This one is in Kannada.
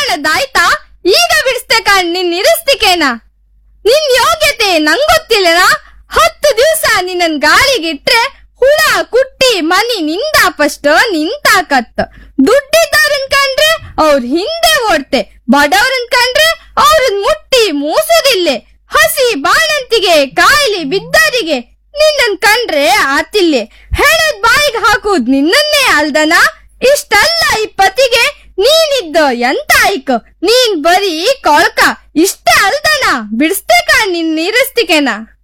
ಕಾಣದಾಯ್ತಾ ಈಗ ಬಿಡಿಸ್ತೆ ಕಾಣ್ ನಿನ್ ನಿರಸ್ತಿಕೇನ ನಿನ್ ಯೋಗ್ಯತೆ ನಂಗೊತ್ತಿಲ್ಲನ ಹತ್ತು ದಿವ್ಸ ನಿನ್ನನ್ ಗಾಳಿಗಿಟ್ರೆ ಹುಳ ಕುಟ್ಟಿ ಮನಿ ನಿಂದ ಫಸ್ಟ್ ನಿಂತಾಕತ್ತ ದುಡ್ಡಿದ್ದವ್ರನ್ ಕಂಡ್ರೆ ಅವ್ರ ಹಿಂದೆ ಓಡ್ತೆ ಬಡವ್ರನ್ ಕಂಡ್ರೆ ಅವ್ರನ್ ಮುಟ್ಟಿ ಮೂಸುದಿಲ್ಲೆ ಹಸಿ ಬಾಣಂತಿಗೆ ಕಾಯಿಲೆ ಬಿದ್ದರಿಗೆ ನಿನ್ನನ್ ಕಂಡ್ರೆ ಆತಿಲ್ಲೆ ಹೆಣದ್ ಬಾಯಿಗೆ ಹಾಕುದ್ ನಿನ್ನನ್ನೇ ಅಲ್ದನ ಇಷ್ಟಲ್ಲ ಈ ಪತಿಗೆ ನೀನಿದ್ದ ಎಂತ ಐಕ ನೀನ್ ಬರೀ ಕೊಳ್ಕ ಇಷ್ಟೇ ಅಲ್ದನ ಬಿಡಿಸ್ತೆ ಕಾಣ್ ನಿನ್ ನೀರಸ್ತಿಕೆನ